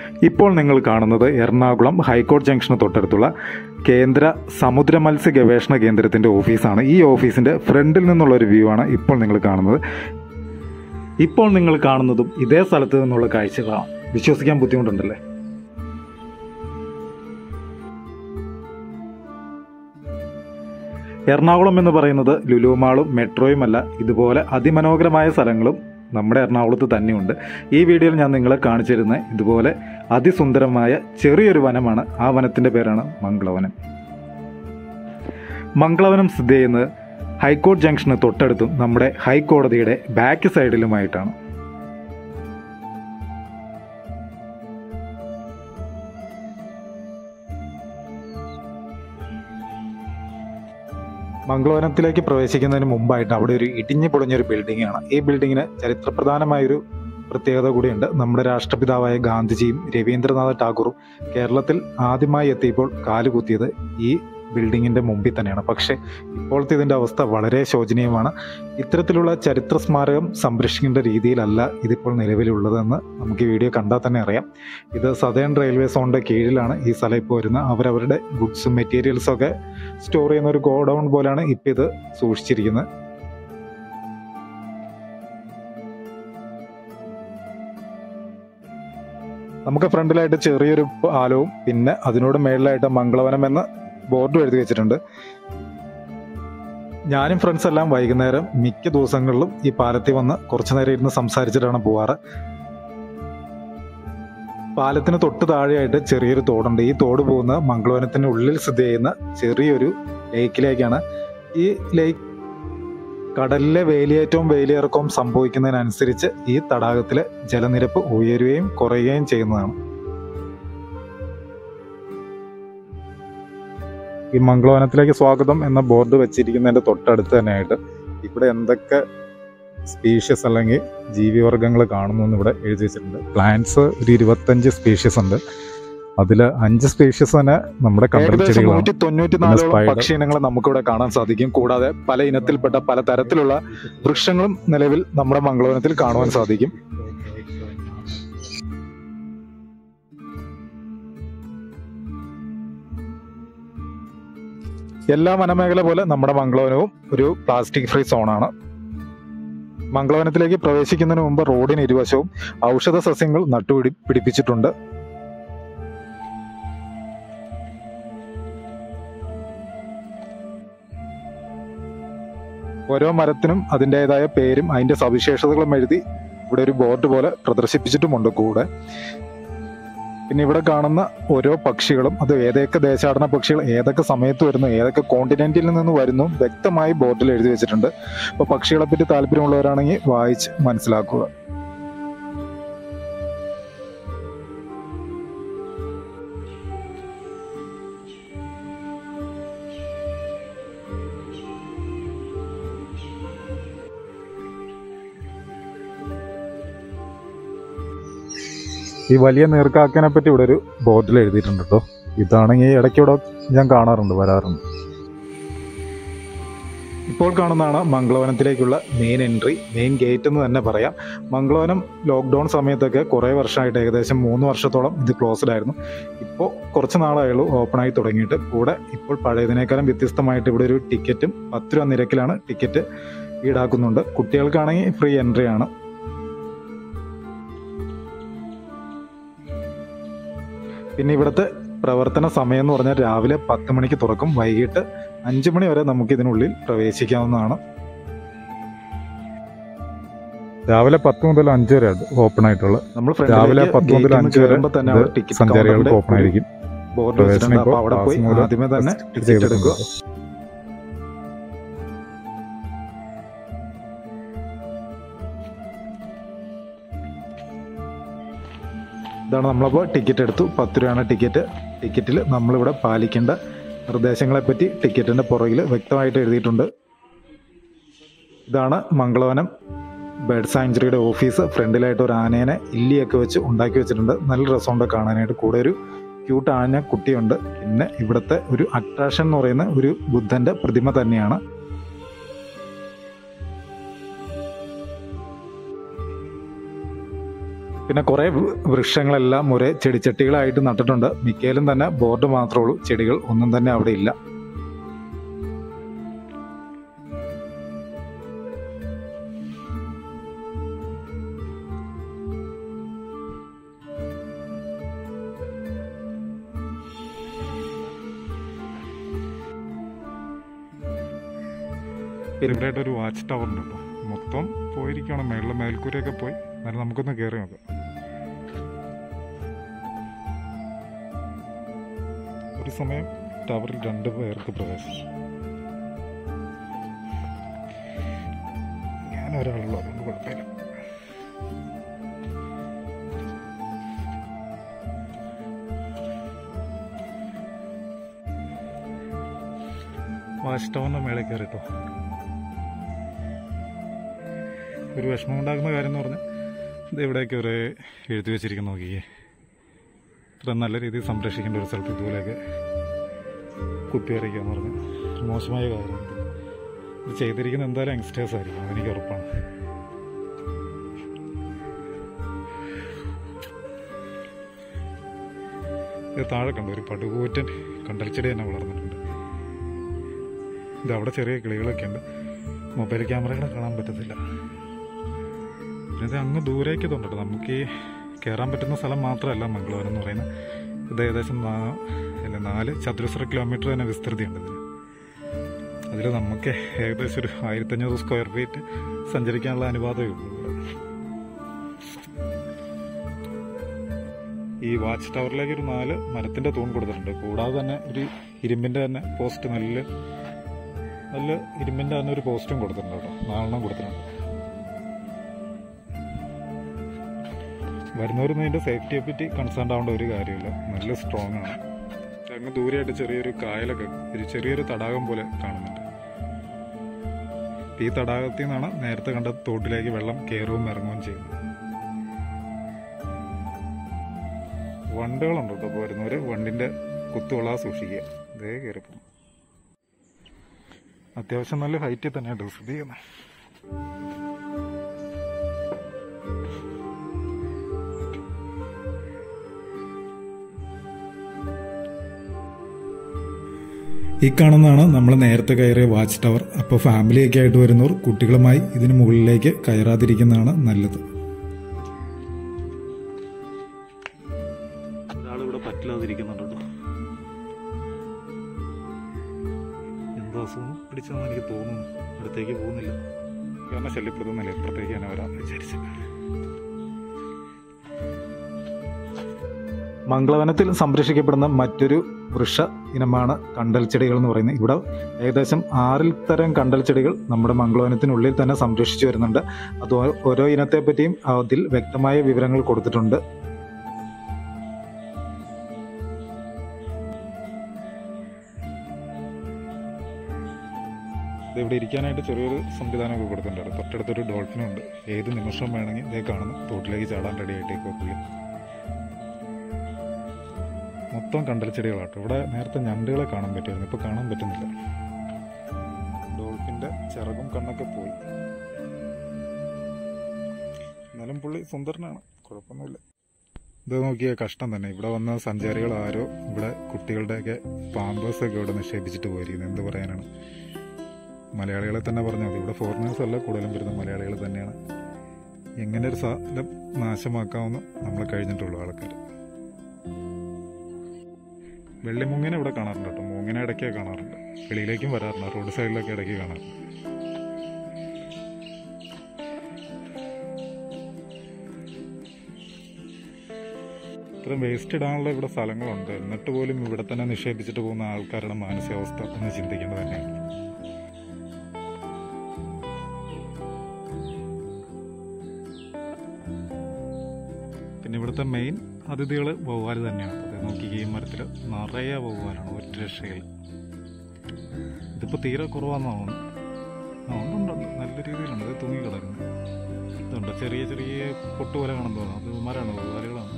ഇപ്പോൾ നിങ്ങൾ കാണുന്നത് എറണാകുളം ഹൈക്കോടതി ജംഗ്ഷന് തൊട്ടടുത്തുള്ള കേന്ദ്ര സമുദ്ര മത്സ്യ ഗവേഷണ കേന്ദ്രത്തിൻ്റെ ഓഫീസാണ് ഈ ഓഫീസിൻ്റെ ഫ്രണ്ടിൽ നിന്നുള്ള ഒരു വ്യൂ ആണ് ഇപ്പോൾ നിങ്ങൾ കാണുന്നത് ഇപ്പോൾ നിങ്ങൾ കാണുന്നതും ഇതേ സ്ഥലത്ത് നിന്നുള്ള കാഴ്ചകളാണ് വിശ്വസിക്കാൻ ബുദ്ധിമുട്ടുണ്ടല്ലേ എറണാകുളം എന്ന് പറയുന്നത് ലുലുമാളും മെട്രോയുമല്ല ഇതുപോലെ അതിമനോഹരമായ സ്ഥലങ്ങളും നമ്മുടെ എറണാകുളത്ത് തന്നെയുണ്ട് ഈ വീഡിയോയിൽ ഞാൻ നിങ്ങളെ കാണിച്ചു തരുന്ന ഇതുപോലെ അതിസുന്ദരമായ ചെറിയൊരു വനമാണ് ആ വനത്തിൻ്റെ പേരാണ് മംഗളവനം മംഗളവനം സ്ഥിതി ചെയ്യുന്നത് ഹൈക്കോടതി ജംഗ്ഷന് തൊട്ടടുത്തും നമ്മുടെ ഹൈക്കോടതിയുടെ ബാക്ക് സൈഡിലുമായിട്ടാണ് മംഗളവനത്തിലേക്ക് പ്രവേശിക്കുന്നതിന് മുമ്പായിട്ട് അവിടെ ഒരു ഇടിഞ്ഞു പൊളിഞ്ഞൊരു ബിൽഡിംഗ് ആണ് ഈ ബിൽഡിങ്ങിന് ചരിത്രപ്രധാനമായൊരു പ്രത്യേകത കൂടിയുണ്ട് നമ്മുടെ രാഷ്ട്രപിതാവായ ഗാന്ധിജിയും രവീന്ദ്രനാഥ ടാഗോറും കേരളത്തിൽ ആദ്യമായി എത്തിയപ്പോൾ കാലുകുത്തിയത് ഈ ബിൽഡിങ്ങിൻ്റെ മുമ്പിൽ തന്നെയാണ് പക്ഷേ ഇപ്പോഴത്തെ ഇതിൻ്റെ അവസ്ഥ വളരെ ശോചനീയമാണ് ഇത്തരത്തിലുള്ള ചരിത്ര സ്മാരകം സംരക്ഷിക്കേണ്ട രീതിയിലല്ല ഇതിപ്പോൾ നിലവിലുള്ളതെന്ന് നമുക്ക് ഈ വീഡിയോ കണ്ടാൽ തന്നെ അറിയാം ഇത് സദേൺ റെയിൽവേ സോണിൻ്റെ കീഴിലാണ് ഈ സ്ഥലം ഇപ്പോൾ വരുന്നത് അവരവരുടെ ഗുഡ്സും മെറ്റീരിയൽസും ഒക്കെ സ്റ്റോർ ചെയ്യുന്ന ഒരു ഗോഡൗൺ പോലെയാണ് ഇപ്പം ഇത് സൂക്ഷിച്ചിരിക്കുന്നത് നമുക്ക് ഫ്രണ്ടിലായിട്ട് ചെറിയൊരു പാലവും പിന്നെ അതിനോട് മേളിലായിട്ട് മംഗളവനം എന്ന ബോർഡും എഴുതി വെച്ചിട്ടുണ്ട് ഞാനും ഫ്രണ്ട്സ് എല്ലാം വൈകുന്നേരം മിക്ക ദിവസങ്ങളിലും ഈ പാലത്തിൽ വന്ന് കുറച്ചു നേരം ഇരുന്ന് സംസാരിച്ചിട്ടാണ് പോവാറ് പാലത്തിന് തൊട്ട് താഴെയായിട്ട് ചെറിയൊരു തോടുണ്ട് ഈ തോട് പോകുന്ന മംഗളവനത്തിന് ഉള്ളിൽ സ്ഥിതി ചെയ്യുന്ന ചെറിയൊരു ലേക്കിലേക്കാണ് ഈ ലേക്ക് കടലിലെ വേലിയേറ്റവും വേലിയിറക്കവും സംഭവിക്കുന്നതിനനുസരിച്ച് ഈ തടാകത്തിലെ ജലനിരപ്പ് ഉയരുകയും കുറയുകയും ചെയ്യുന്നതാണ് ഈ മംഗളവനത്തിലേക്ക് സ്വാഗതം എന്ന ബോർഡ് വെച്ചിരിക്കുന്നതിന്റെ തൊട്ടടുത്ത് തന്നെയായിട്ട് ഇവിടെ എന്തൊക്കെ സ്പീഷ്യസ് അല്ലെങ്കിൽ ജീവിവർഗങ്ങൾ കാണുന്നു എന്ന് ഇവിടെ എഴുതി വെച്ചിട്ടുണ്ട് പ്ലാന്റ്സ് ഒരു ഇരുപത്തഞ്ച് സ്പീഷ്യസ് ഉണ്ട് അതിൽ അഞ്ച് സ്പീഷ്യസ് തന്നെ നമ്മുടെ കണ്ടൽ ചെടികളാണ് നൂറ്റി തൊണ്ണൂറ്റി പിന്നെ നാലോളം spider. പക്ഷി ഇനങ്ങളെ നമുക്കിവിടെ കാണാൻ സാധിക്കും കൂടാതെ പല ഇനത്തിൽപ്പെട്ട പല തരത്തിലുള്ള വൃക്ഷങ്ങളും നിലവിൽ നമ്മുടെ മംഗളവനത്തിൽ കാണുവാൻ സാധിക്കും എല്ലാ വനമേഖല പോലെ നമ്മുടെ മംഗളവനവും ഒരു പ്ലാസ്റ്റിക് ഫ്രീ സോണാണ് മംഗളവനത്തിലേക്ക് പ്രവേശിക്കുന്നതിന് മുമ്പ് റോഡിന് ഇരുവശവും ഔഷധ സസ്യങ്ങൾ നട്ടുപിടി പിടിപ്പിച്ചിട്ടുണ്ട് ഓരോ മരത്തിനും അതിൻ്റെതായ പേരും അതിൻ്റെ സവിശേഷതകളും എഴുതി ഇവിടെ ഒരു ബോർഡ് പോലെ പ്രദർശിപ്പിച്ചിട്ടുമുണ്ട് കൂടെ പിന്നെ ഇവിടെ കാണുന്ന ഓരോ പക്ഷികളും അത് ഏതൊക്കെ ദേശാടന പക്ഷികൾ ഏതൊക്കെ സമയത്ത് വരുന്നു ഏതൊക്കെ കോണ്ടിനെന്റിൽ നിന്ന് വരുന്നു വ്യക്തമായി ബോർഡിൽ എഴുതി വെച്ചിട്ടുണ്ട് അപ്പോൾ പക്ഷികളെ പറ്റി താല്പര്യമുള്ളവരാണെങ്കിൽ വായിച്ച് മനസ്സിലാക്കുക ഈ വലിയ നീർക്കാക്കനെ പറ്റി ഇവിടെ ഒരു ബോർഡിൽ എഴുതിയിട്ടുണ്ട് കേട്ടോ ഇതാണെങ്കിൽ ഇടയ്ക്ക് ഇവിടെ ഞാൻ കാണാറുണ്ട് വരാറുണ്ട് ഇപ്പോൾ കാണുന്നതാണ് മംഗളവനത്തിലേക്കുള്ള മെയിൻ എൻട്രി മെയിൻ ഗേറ്റ് എന്ന് തന്നെ പറയാം മംഗളവനം ലോക്ക്ഡൗൺ സമയത്തൊക്കെ കുറേ വർഷമായിട്ട് ഏകദേശം മൂന്ന് വർഷത്തോളം ഇത് ക്ലോസ്ഡ് ആയിരുന്നു ഇപ്പോൾ കുറച്ച് നാളായുള്ളൂ ഓപ്പൺ ആയി തുടങ്ങിയിട്ട് കൂടെ ഇപ്പോൾ പഴയതിനേക്കാളും വ്യത്യസ്തമായിട്ട് ഇവിടെ ഒരു ടിക്കറ്റും പത്ത് രൂപ നിരക്കിലാണ് ടിക്കറ്റ് ഈടാക്കുന്നുണ്ട് കുട്ടികൾക്കാണെങ്കിൽ ഫ്രീ എൻട്രി ആണ് പിന്നെ ഇവിടുത്തെ പ്രവർത്തന സമയം എന്ന് പറഞ്ഞാൽ രാവിലെ പത്ത് മണിക്ക് തുറക്കും വൈകിട്ട് അഞ്ച് മണി വരെ നമുക്ക് ഇതിനുള്ളിൽ പ്രവേശിക്കാവുന്നതാണ് രാവിലെ പത്ത് മുതൽ അഞ്ച് വരെ ഓപ്പൺ ആയിട്ടുള്ള നമ്മൾ രാവിലെ പത്ത് മുതൽ അഞ്ച് വരെ തന്നെ ഇത് അവിടെ ടിക്കറ്റ് സഞ്ചാരികൾക്ക് ഓപ്പൺ ആയിരിക്കും ബോർഡ് വെച്ചിട്ടുണ്ട് അപ്പോൾ അവിടെ പോയി പ്രവേശനം മൂലം ആദ്യമേ തന്നെ restrict ടിക്കറ്റ് എടുക്കുക ചെയ്തിട്ടുണ്ട്. ഇതാണ് നമ്മളപ്പോൾ ടിക്കറ്റ് എടുത്തു പത്ത് രൂപയാണ് ടിക്കറ്റ് ടിക്കറ്റിൽ നമ്മളിവിടെ പാലിക്കേണ്ട നിർദ്ദേശങ്ങളെപ്പറ്റി ടിക്കറ്റിൻ്റെ പുറകിൽ വ്യക്തമായിട്ട് എഴുതിയിട്ടുണ്ട് ഇതാണ് മംഗളവനം ബേർഡ് സാഞ്ചുറിയുടെ ഓഫീസ് ഫ്രണ്ടിലായിട്ട് ഒരു ആനേനെ ഇല്ലിയൊക്കെ വെച്ച് ഉണ്ടാക്കി വെച്ചിട്ടുണ്ട് നല്ല രസമുണ്ട് കാണാനായിട്ട് കൂടെ ഒരു ക്യൂട്ട് ആന കുട്ടിയുണ്ട് പിന്നെ ഇവിടുത്തെ ഒരു അട്രാക്ഷൻ എന്ന് പറയുന്ന ഒരു ബുദ്ധന്റെ പ്രതിമ തന്നെയാണ് പിന്നെ കുറേ വൃ- വൃക്ഷങ്ങളെല്ലാം ഒരേ ചെടിച്ചട്ടികളായിട്ട് നട്ടിട്ടുണ്ട് മിക്കയിലും തന്നെ ബോർഡ് മാത്രമേ ഉള്ളൂ ചെടികൾ ഒന്നും തന്നെ അവിടെ ഇല്ല ഇവിടെയായിട്ട് ഒരു വാച്ച് ടവർ ഉണ്ട് കേട്ടോ മൊത്തം പോയിരിക്കുകയാണ് മേളിലെ മേൽക്കൂരയൊക്കെ പോയി എന്നാലും നമുക്കൊന്ന് കയറി നോക്കാം ഒരു സമയം ടവറിൽ രണ്ട് പേർക്ക് പ്രവേശിച്ചു ഞാൻ ഒരാളുള്ളൂ അതുകൊണ്ട് കുഴപ്പമില്ല വാച്ച് ടവറിന്റെ മേളിൽ കയറിട്ടോ ഒരു വിഷമം ഉണ്ടാക്കുന്ന കാര്യം എന്ന് പറഞ്ഞാൽ ഇത് ഇവിടെയൊക്കെ ഒരു എഴുതി വെച്ചിരിക്കുന്ന നോക്കിയേ ഇത്ര നല്ല രീതിയിൽ സംരക്ഷിക്കേണ്ട ഒരു സ്ഥലത്ത് ഇതുപോലെയൊക്കെ കുത്തിവരയ്ക്കുക എന്ന് പറഞ്ഞാൽ മോശമായ കാര്യം ഇത് ചെയ്തിരിക്കുന്ന എന്തായാലും യങ്സ്റ്റേഴ്സ് ആയിരിക്കും അതെനിക്ക് ഉറപ്പാണ് ഇത് താഴെ കണ്ടു ഒരു പടുകൂറ്റൻ കണ്ടൽച്ചെടി തന്നെ വളർന്നിട്ടുണ്ട് ഇത് അവിടെ ചെറിയ കിളികളൊക്കെ ഉണ്ട് മൊബൈൽ ക്യാമറകളെ കാണാൻ പറ്റത്തില്ല പിന്നെ ഇത് അങ്ങ് ദൂരേക്ക് തോന്നിട്ട് നമുക്ക് ഈ കയറാൻ പറ്റുന്ന സ്ഥലം മാത്രമല്ല മംഗളൂരം എന്ന് പറയുന്നത് ഇത് ഏകദേശം നാ- അല്ല നാല് ചതുരശ്ര കിലോമീറ്റർ തന്നെ വിസ്തൃതിയുണ്ട് ഇതിന് അതിൽ നമുക്ക് ഏകദേശം ഒരു ആയിരത്തഞ്ഞൂറ് സ്ക്വയർ ഫീറ്റ് സഞ്ചരിക്കാനുള്ള അനുവാദമേ ഉള്ളൂ ഇവിടെ. ഈ വാച്ച് ടവറിലേക്ക് ഒരു നാല് മരത്തിന്റെ തൂൺ കൊടുത്തിട്ടുണ്ട് കൂടാതെ തന്നെ ഒരു ഇരുമ്പിന്റെ തന്നെ പോസ്റ്റ് നല്ല നല്ല ഇരുമ്പിന്റെ തന്നെ ഒരു പോസ്റ്റും കൊടുത്തിട്ടുണ്ട് കേട്ടോ നാലെണ്ണം കൊടുത്തിട്ടുണ്ട് വരുന്നവരൊന്നും ഇതിന്റെ സേഫ്റ്റിയെ പറ്റി കൺസേൺ ആവേണ്ട ഒരു കാര്യമില്ല നല്ല സ്ട്രോങ് ആണ് അങ്ങ് ദൂരെയായിട്ട് ചെറിയൊരു കായലൊക്കെ ഒരു ചെറിയൊരു തടാകം പോലെ കാണുന്നുണ്ട് ഈ തടാകത്തിൽ നിന്നാണ് നേരത്തെ കണ്ട തോട്ടിലേക്ക് വെള്ളം കയറുകയും ഇറങ്ങുകയും ചെയ്യുന്നത് വണ്ടുകളുണ്ട് കേട്ടോ അപ്പോൾ വരുന്നവർ വണ്ടിന്റെ കുത്തുകൊള്ളാതെ സൂക്ഷിക്കുക ഇതേ കയറിപ്പോ അത്യാവശ്യം നല്ല ഹൈറ്റിൽ തന്നെയാണ് സ്ഥിതി ചെയ്യുന്നത് ഈ കാണുന്നതാണ് നമ്മൾ നേരത്തെ കയറിയ വാച്ച് ടവർ അപ്പോൾ ഫാമിലിയൊക്കെ ആയിട്ട് വരുന്നവർ കുട്ടികളുമായി ഇതിന് മുകളിലേക്ക് കയറാതിരിക്കുന്നതാണ് നല്ലത് ഒരാളിവിടെ പറ്റില്ലാതിരിക്കുന്നുണ്ട് കേട്ടോ എന്തോ അസുഖം പിടിച്ചതെന്ന് എനിക്ക് തോന്നുന്നു അടുത്തേക്ക് പോകുന്നില്ല കാരണം ശല്യപ്പെടുത്തുന്നില്ല ഇപ്പുറത്തേക്ക് തന്നെ വരാമെന്ന് വിചാരിച്ചു മംഗളവനത്തിൽ സംരക്ഷിക്കപ്പെടുന്ന മറ്റൊരു വൃക്ഷ ഇനമാണ് കണ്ടൽ ചെടികൾ എന്ന് പറയുന്നത് ഇവിടെ ഏകദേശം ആറിൽ തരം കണ്ടൽ ചെടികൾ നമ്മുടെ മംഗളവനത്തിനുള്ളിൽ തന്നെ സംരക്ഷിച്ചു വരുന്നുണ്ട് അത് ഓ- ഓരോ ഇനത്തെ പറ്റിയും അതിൽ വ്യക്തമായ വിവരങ്ങൾ കൊടുത്തിട്ടുണ്ട് ഇത് ഇവിടെ ഇരിക്കാനായിട്ട് ചെറിയൊരു സംവിധാനമൊക്കെ കൊടുത്തിട്ടുണ്ട് തൊട്ടടുത്തൊരു ഡോൾഫിനും ഉണ്ട് ഏത് നിമിഷം വേണമെങ്കിൽ ഇതേ കാണുന്നു തോട്ടിലേക്ക് ചാടാൻ റെഡി ആയിട്ടേക്കോ പുള്ളി മൊത്തം കണ്ടൽ ചെടികളാട്ടോ ഇവിടെ നേരത്തെ ഞണ്ടുകളെ കാണാൻ പറ്റുമായിരുന്നു ഇപ്പൊ കാണാൻ പറ്റുന്നില്ല ഡോൾഫിന്റെ ചിറകും കണ്ണൊക്കെ പോയി എന്നാലും പുള്ളി സുന്ദരനാണ് കുഴപ്പമൊന്നുമില്ല ഇത് നോക്കിയ കഷ്ടം തന്നെ ഇവിടെ വന്ന സഞ്ചാരികൾ ആരോ ഇവിടെ കുട്ടികളുടെയൊക്കെ പാമ്പേഴ്സ് ഒക്കെ ഇവിടെ നിക്ഷേപിച്ചിട്ട് പോയിരിക്കുന്നത് എന്ത് പറയാനാണ് മലയാളികളെ തന്നെ പറഞ്ഞാൽ മതി ഇവിടെ ഫോറിനേഴ്സ് അല്ല കൂടുതലും വരുന്ന മലയാളികൾ തന്നെയാണ് എങ്ങനെ ഒരു സ്ഥലം നാശമാക്കാമെന്ന് നമ്മൾ കഴിഞ്ഞിട്ടുള്ളൂ ആൾക്കാർ വെള്ളിമുങ്ങിനെ ഇവിടെ കാണാറുണ്ട് കേട്ടോ മൂങ്ങിനെ ഇടയ്ക്ക് കാണാറുണ്ട് വെളിയിലേക്കും വരാറുണ്ട് റോഡ് സൈഡിലൊക്കെ ഇടയ്ക്ക് കാണാറുണ്ട് ഇത്രയും വേസ്റ്റ് ഇടാനുള്ള ഇവിടെ സ്ഥലങ്ങളുണ്ട് എന്നിട്ട് പോലും ഇവിടെ തന്നെ നിക്ഷേപിച്ചിട്ട് പോകുന്ന ആൾക്കാരുടെ മാനസികാവസ്ഥ ഒന്ന് ചിന്തിക്കേണ്ടത് തന്നെയാണ് പിന്നെ ഇവിടുത്തെ മെയിൻ അതിഥികൾ വവ്വാൽ തന്നെയാണ് അത് നോക്കി ഈ മരത്തിൽ നിറയെ വവ്വാലാണ് ഒറ്റ രക്ഷയിൽ ഇതിപ്പോൾ തീരെ കുറവാണെന്ന് തോന്നുന്നു ആ ഉണ്ട് ഉണ്ട് നല്ല രീതിയിലുണ്ട് ഇത് തൂങ്ങി കിടക്കുന്നത് ഇതുണ്ട് ചെറിയ ചെറിയ പൊട്ട് പോലെ കാണുന്നു തോന്നുന്നു അത് മരമാണ് വവ്വാലുകളാണ്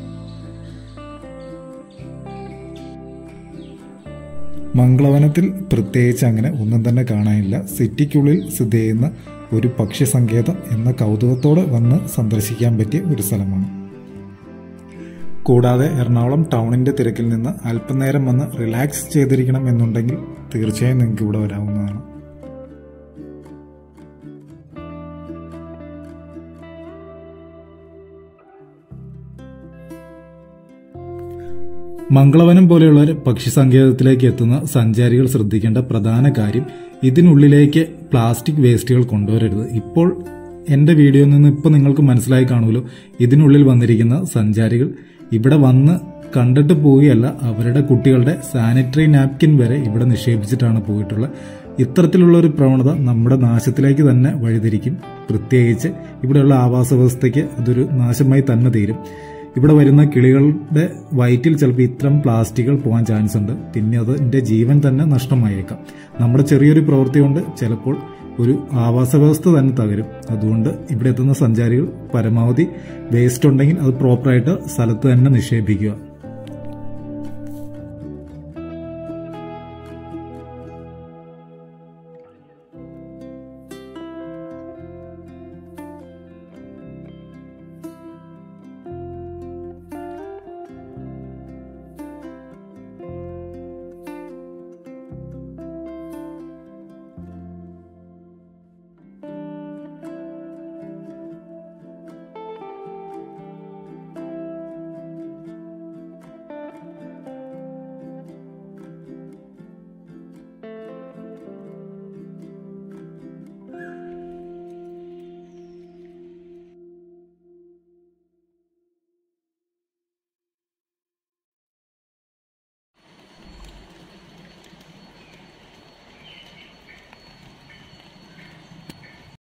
മംഗളവനത്തിൽ പ്രത്യേകിച്ച് അങ്ങനെ ഒന്നും തന്നെ കാണാനില്ല സിറ്റിക്കുള്ളിൽ സ്ഥിതി ചെയ്യുന്ന ഒരു പക്ഷി സങ്കേതം എന്ന കൗതുകത്തോടെ വന്ന് സന്ദർശിക്കാൻ പറ്റിയ ഒരു സ്ഥലമാണ് കൂടാതെ എറണാകുളം ടൗണിന്റെ തിരക്കിൽ നിന്ന് അല്പനേരം വന്ന് റിലാക്സ് ചെയ്തിരിക്കണം എന്നുണ്ടെങ്കിൽ തീർച്ചയായും നിങ്ങൾക്ക് ഇവിടെ വരാവുന്നതാണ് മംഗളവനം പോലെയുള്ള ഒരു പക്ഷി സങ്കേതത്തിലേക്ക് എത്തുന്ന സഞ്ചാരികൾ ശ്രദ്ധിക്കേണ്ട പ്രധാന കാര്യം ഇതിനുള്ളിലേക്ക് പ്ലാസ്റ്റിക് വേസ്റ്റുകൾ കൊണ്ടുവരരുത് ഇപ്പോൾ എൻ്റെ വീഡിയോയിൽ നിന്ന് ഇപ്പോൾ നിങ്ങൾക്ക് മനസ്സിലായി കാണുമല്ലോ ഇതിനുള്ളിൽ വന്നിരിക്കുന്ന സഞ്ചാരികൾ ഇവിടെ വന്ന് കണ്ടിട്ട് പോവുകയല്ല അവരുടെ കുട്ടികളുടെ സാനിറ്ററി നാപ്കിൻ വരെ ഇവിടെ നിക്ഷേപിച്ചിട്ടാണ് പോയിട്ടുള്ളത് ഇത്തരത്തിലുള്ള ഒരു പ്രവണത നമ്മുടെ നാശത്തിലേക്ക് തന്നെ വഴിതിരിക്കും പ്രത്യേകിച്ച് ഇവിടെയുള്ള ആവാസ വ്യവസ്ഥയ്ക്ക് അതൊരു നാശമായി തന്നെ തീരും ഇവിടെ വരുന്ന കിളികളുടെ വയറ്റിൽ ചിലപ്പോൾ ഇത്തരം പ്ലാസ്റ്റിക്കുകൾ പോകാൻ ചാൻസ് ഉണ്ട് പിന്നെ അതിൻ്റെ ജീവൻ തന്നെ നഷ്ടമായേക്കാം നമ്മുടെ ചെറിയൊരു പ്രവൃത്തി കൊണ്ട് ചിലപ്പോൾ ഒരു ആവാസ വ്യവസ്ഥ തന്നെ തകരും അതുകൊണ്ട് ഇവിടെ എത്തുന്ന സഞ്ചാരികൾ പരമാവധി വേസ്റ്റ് ഉണ്ടെങ്കിൽ അത് പ്രോപ്പറായിട്ട് സ്ഥലത്ത് തന്നെ നിക്ഷേപിക്കുക